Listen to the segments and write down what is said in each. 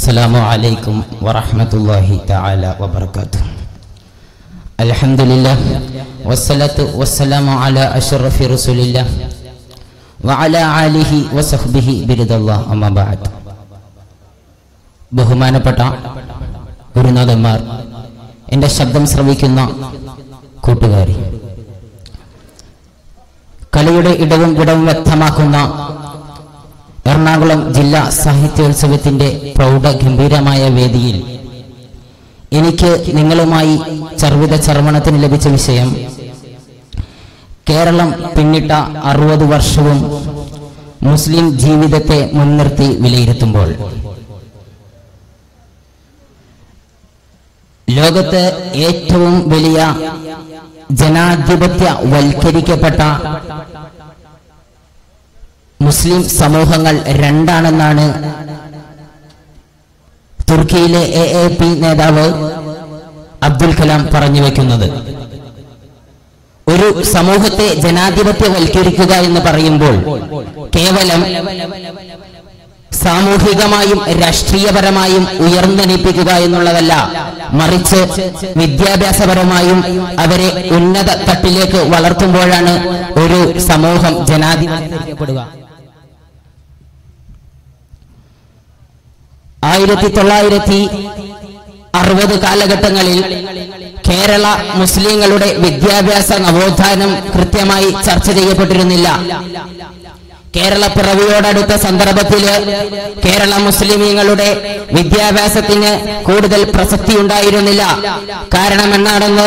السلام عليكم ورحمة الله تعالى وبركاته الحمد لله والصلاة والسلام على أشرف رسول الله وعلى آله وصحبه برضا الله أما بعد ബഹുമാനപ്പെട്ട ഗുരുനാഥന്മാർ എൻ്റെ ശബ്ദം ശ്രവിക്കുന്ന കൂട്ടുകാരി കലയുടെ ഇടവും വിടവും വ്യക്തമാക്കുന്ന എറണാകുളം ജില്ലാ സാഹിത്യോത്സവത്തിന്റെ പ്രൗഢഗംഭീരമായ വേദിയിൽ എനിക്ക് നിങ്ങളുമായി ചർവിത ചർവണത്തിന് ലഭിച്ച വിഷയം കേരളം പിന്നിട്ട അറുപത് വർഷവും മുസ്ലിം ജീവിതത്തെ മുൻനിർത്തി വിലയിരുത്തുമ്പോൾ ലോകത്ത് ഏറ്റവും വലിയ ജനാധിപത്യ വൽക്കരിക്കപ്പെട്ട മുസ്ലിം സമൂഹങ്ങൾ രണ്ടാണെന്നാണ് തുർക്കിയിലെ എ എ പി നേതാവ് അബ്ദുൽ കലാം പറഞ്ഞു വെക്കുന്നത് ഒരു സമൂഹത്തെ ജനാധിപത്യവൽക്കരിക്കുക എന്ന് പറയുമ്പോൾ കേവലം സാമൂഹികമായും രാഷ്ട്രീയപരമായും ഉയർന്നെണിപ്പിക്കുക എന്നുള്ളതല്ല മറിച്ച് വിദ്യാഭ്യാസപരമായും അവരെ ഉന്നത തട്ടിലേക്ക് വളർത്തുമ്പോഴാണ് ഒരു സമൂഹം ജനാധിപത്യപ്പെടുക ആയിരത്തി തൊള്ളായിരത്തി അറുപത് കാലഘട്ടങ്ങളിൽ കേരള മുസ്ലിങ്ങളുടെ വിദ്യാഭ്യാസ നവോത്ഥാനം കൃത്യമായി ചർച്ച ചെയ്യപ്പെട്ടിരുന്നില്ല കേരള പിറവിയോടടുത്ത സന്ദർഭത്തില് കേരള മുസ്ലിമീങ്ങളുടെ വിദ്യാഭ്യാസത്തിന് കൂടുതൽ പ്രസക്തി ഉണ്ടായിരുന്നില്ല കാരണം എന്നാണെന്ന്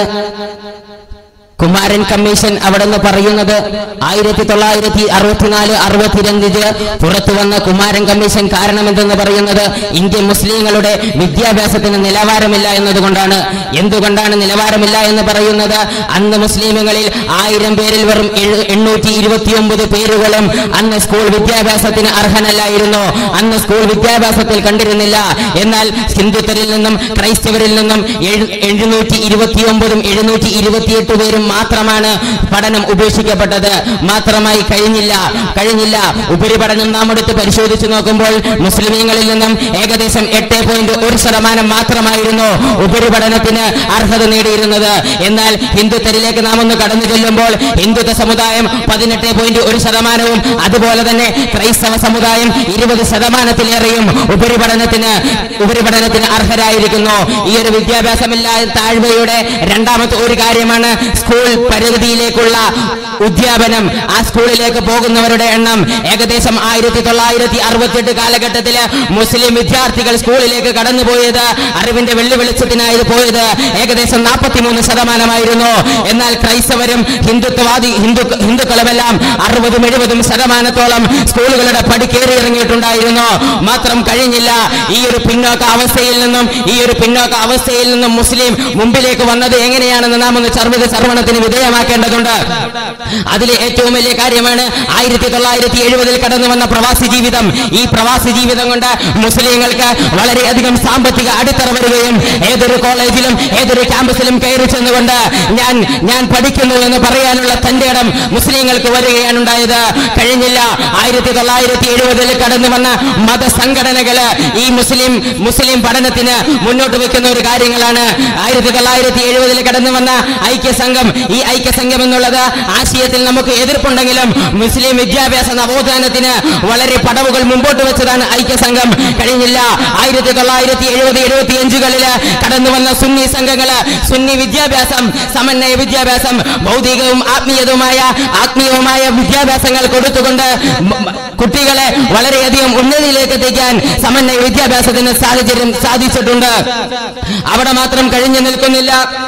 കുമാരൻ കമ്മീഷൻ അവിടെ നിന്ന് പറയുന്നത് ആയിരത്തി തൊള്ളായിരത്തി അറുപത്തിനാല് അറുപത്തിരണ്ടില് പുറത്തു വന്ന കുമാരൻ കമ്മീഷൻ കാരണമെന്തെന്ന് പറയുന്നത് ഇന്ത്യൻ മുസ്ലിങ്ങളുടെ വിദ്യാഭ്യാസത്തിന് നിലവാരമില്ല എന്നതുകൊണ്ടാണ് എന്തുകൊണ്ടാണ് നിലവാരമില്ല എന്ന് പറയുന്നത് അന്ന് മുസ്ലിമുകളിൽ ആയിരം പേരിൽ വെറും എണ്ണൂറ്റി ഇരുപത്തിയൊമ്പത് പേരുകളും അന്ന് സ്കൂൾ വിദ്യാഭ്യാസത്തിന് അർഹനല്ലായിരുന്നു അന്ന് സ്കൂൾ വിദ്യാഭ്യാസത്തിൽ കണ്ടിരുന്നില്ല എന്നാൽ ഹിന്ദുത്വരിൽ നിന്നും ക്രൈസ്തവരിൽ നിന്നും എഴുന്നൂറ്റി ഇരുപത്തിയൊമ്പതും എഴുന്നൂറ്റി ഇരുപത്തിയെട്ട് പേരും മാത്രമാണ് പഠനം ഉപേക്ഷിക്കപ്പെട്ടത് മാത്രമായി കഴിഞ്ഞില്ല കഴിഞ്ഞില്ല ഉപരിപഠനം നാം എടുത്ത് പരിശോധിച്ചു നോക്കുമ്പോൾ മുസ്ലിമീങ്ങളിൽ നിന്നും ഏകദേശം എട്ട് പോയിന്റ് ഒരു ശതമാനം മാത്രമായിരുന്നു ഉപരിപഠനത്തിന് അർഹത നേടിയിരുന്നത് എന്നാൽ ഹിന്ദുത്വരിലേക്ക് നാം ഒന്ന് കടന്നു ചെല്ലുമ്പോൾ ഹിന്ദുത്വ സമുദായം പതിനെട്ട് പോയിന്റ് ഒരു ശതമാനവും അതുപോലെ തന്നെ ക്രൈസ്തവ സമുദായം ഇരുപത് ശതമാനത്തിലേറെയും ഉപരിപഠനത്തിന് ഉപരിപഠനത്തിന് അർഹരായിരിക്കുന്നു ഈ ഒരു വിദ്യാഭ്യാസമില്ലാത്ത താഴ്വയുടെ രണ്ടാമത്തെ ഒരു കാര്യമാണ് സ്കൂൾ പരിധിയിലേക്കുള്ള ഉദ്യാപനം ആ സ്കൂളിലേക്ക് പോകുന്നവരുടെ എണ്ണം ഏകദേശം ആയിരത്തി തൊള്ളായിരത്തി അറുപത്തിയെട്ട് കാലഘട്ടത്തില് മുസ്ലിം വിദ്യാർത്ഥികൾ സ്കൂളിലേക്ക് കടന്നുപോയത് അറിവിന്റെ വെള്ളി വെളിച്ചത്തിനായി പോയത് ഏകദേശം നാൽപ്പത്തിമൂന്ന് ശതമാനമായിരുന്നു എന്നാൽ ക്രൈസ്തവരും ഹിന്ദുത്വവാദി ഹിന്ദു ഹിന്ദുക്കളുമെല്ലാം അറുപതും എഴുപതും ശതമാനത്തോളം സ്കൂളുകളുടെ പടി കയറി ഇറങ്ങിയിട്ടുണ്ടായിരുന്നു മാത്രം കഴിഞ്ഞില്ല ഈ ഒരു പിന്നോക്ക അവസ്ഥയിൽ നിന്നും ഈ ഒരു പിന്നോക്ക അവസ്ഥയിൽ നിന്നും മുസ്ലിം മുമ്പിലേക്ക് വന്നത് എങ്ങനെയാണെന്ന് നാം ഒന്ന് ചർവിത സർവണത്തിന് വിധേയമാക്കേണ്ടതുണ്ട് അതിലെ ഏറ്റവും വലിയ കാര്യമാണ് ആയിരത്തി തൊള്ളായിരത്തി എഴുപതിൽ കടന്നു വന്ന പ്രവാസി ജീവിതം ഈ പ്രവാസി ജീവിതം കൊണ്ട് മുസ്ലിങ്ങൾക്ക് വളരെയധികം സാമ്പത്തിക അടിത്തറ വരികയും ഏതൊരു കോളേജിലും ഏതൊരു ക്യാമ്പസിലും കയറി ചെന്നുകൊണ്ട് ഞാൻ ഞാൻ പഠിക്കുന്നു എന്ന് പറയാനുള്ള തന്റെ ഇടം മുസ്ലിങ്ങൾക്ക് വരികയാണ് ഉണ്ടായത് കഴിഞ്ഞില്ല ആയിരത്തി തൊള്ളായിരത്തി എഴുപതിൽ കടന്നു വന്ന മതസംഘടനകള് ഈ മുസ്ലിം മുസ്ലിം പഠനത്തിന് മുന്നോട്ട് വെക്കുന്ന ഒരു കാര്യങ്ങളാണ് ആയിരത്തി തൊള്ളായിരത്തി എഴുപതിൽ കടന്നു വന്ന ഐക്യസംഘം ഈ ഐക്യസംഘം എന്നുള്ളത് ആശയത്തിൽ നമുക്ക് എതിർപ്പുണ്ടെങ്കിലും മുസ്ലിം വിദ്യാഭ്യാസ നവോത്ഥാനത്തിന് വളരെ പടവുകൾ മുമ്പോട്ട് വെച്ചതാണ് ഐക്യസംഘം കഴിഞ്ഞില്ല ആയിരത്തി തൊള്ളായിരത്തി എഴുപത് എഴുപത്തി അഞ്ചുകളില് കടന്നു വന്ന സുന്നി സംഘങ്ങള് സുന്നി വിദ്യാഭ്യാസം സമന്വയ വിദ്യാഭ്യാസം ഭൗതികവും ആത്മീയതുമായ ആത്മീയവുമായ വിദ്യാഭ്യാസങ്ങൾ കൊടുത്തുകൊണ്ട് കുട്ടികളെ വളരെയധികം ഉന്നതിയിലേക്ക് എത്തിക്കാൻ സമന്വയ വിദ്യാഭ്യാസത്തിന് സാഹചര്യം സാധിച്ചിട്ടുണ്ട് അവിടെ മാത്രം കഴിഞ്ഞു നിൽക്കുന്നില്ല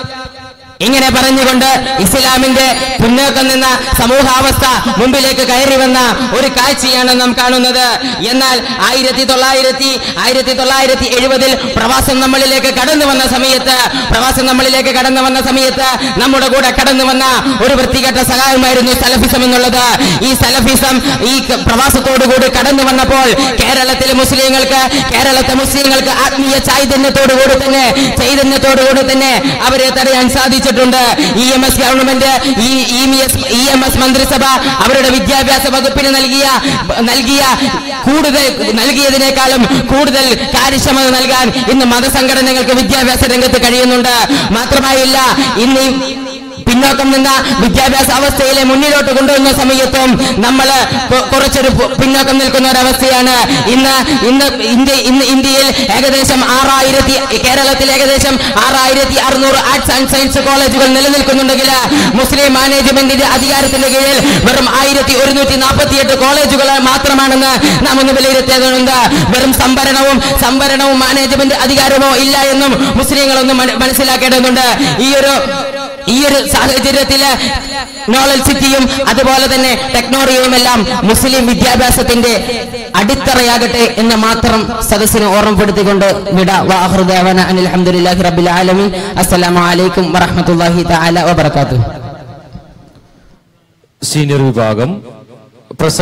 ഇങ്ങനെ പറഞ്ഞുകൊണ്ട് ഇസ്ലാമിന്റെ പിന്നോക്കം നിന്ന സമൂഹാവസ്ഥ മുമ്പിലേക്ക് കയറി വന്ന ഒരു കാഴ്ചയാണ് നാം കാണുന്നത് എന്നാൽ ആയിരത്തി തൊള്ളായിരത്തി ആയിരത്തി തൊള്ളായിരത്തി എഴുപതിൽ പ്രവാസം നമ്മളിലേക്ക് കടന്നു വന്ന സമയത്ത് പ്രവാസം നമ്മളിലേക്ക് കടന്നു വന്ന സമയത്ത് നമ്മുടെ കൂടെ കടന്നു വന്ന ഒരു വൃത്തികെട്ട സഹായമായിരുന്നു സലഫിസം എന്നുള്ളത് ഈ സലഫിസം ഈ പ്രവാസത്തോടുകൂടി കടന്നു വന്നപ്പോൾ കേരളത്തിലെ മുസ്ലിങ്ങൾക്ക് കേരളത്തെ മുസ്ലിങ്ങൾക്ക് ആത്മീയ ചൈതന്യത്തോടുകൂടി തന്നെ ചൈതന്യത്തോടുകൂടി തന്നെ അവരെ തടയാൻ സാധിച്ചു ശ്രദ്ധിച്ചിട്ടുണ്ട് ഇ എം എസ് ഗവൺമെന്റ് ഈ ഇ എം എസ് മന്ത്രിസഭ അവരുടെ വിദ്യാഭ്യാസ വകുപ്പിന് നൽകിയ നൽകിയ കൂടുതൽ നൽകിയതിനേക്കാളും കൂടുതൽ കാര്യക്ഷമത നൽകാൻ ഇന്ന് മതസംഘടനകൾക്ക് വിദ്യാഭ്യാസ രംഗത്ത് കഴിയുന്നുണ്ട് മാത്രമായില്ല ഇന്ന് ഈ പിന്നോക്കം നിന്ന വിദ്യാഭ്യാസ അവസ്ഥയിലെ മുന്നിലോട്ട് കൊണ്ടുവന്ന സമയത്തും നമ്മൾ കുറച്ചൊരു പു- പിന്നോക്കം നിൽക്കുന്ന ഒരവസ്ഥയാണ് ഇന്ന് ഇന്ന് ഇന്ത്യ ഇന്ന് ഇന്ത്യയിൽ ഏകദേശം ആറായിരത്തി കേരളത്തിൽ ഏകദേശം ആറായിരത്തി അറുന്നൂറ് ആർട്സ് ആൻഡ് സയൻസ് കോളേജുകൾ നിലനിൽക്കുന്നുണ്ടെങ്കിൽ മുസ്ലിം മാനേജ്മെന്റിന്റെ അധികാരത്തിന്റെ കീഴിൽ വെറും ആയിരത്തി ഒരുന്നൂറ്റി നാൽപ്പത്തിയെട്ട് കോളേജുകൾ മാത്രമാണെന്ന് നാം ഒന്ന് വിലയിരുത്തേണ്ടതുണ്ട് വെറും സംഭരണവും സംഭരണവും മാനേജ്മെന്റ് അധികാരമോ ഇല്ല എന്നും മുസ്ലിങ്ങളൊന്നും മന- മനസ്സിലാക്കേണ്ടതുണ്ട് ഈ ഒരു ഈ ഒരു സാഹചര്യത്തില് നോളജ് സിറ്റിയും അതുപോലെ തന്നെ ടെക്നോറിയയും എല്ലാം മുസ്ലിം വിദ്യാഭ്യാസത്തിന്റെ അടിത്തറയാകട്ടെ എന്ന് മാത്രം സദസ്സിന് ഓർമ്മപ്പെടുത്തിക്കൊണ്ട് വിട വാഹൃദേവന അനിൽ അഹമ്മദില്ലാഹി റബ്ബിൽ ആലമീൻ അസ്സലാമു അലൈക്കും വറഹ്മത്തുള്ളാഹി തആല വബറകാതുഹു സീനിയർ വിഭാഗം പ്രസ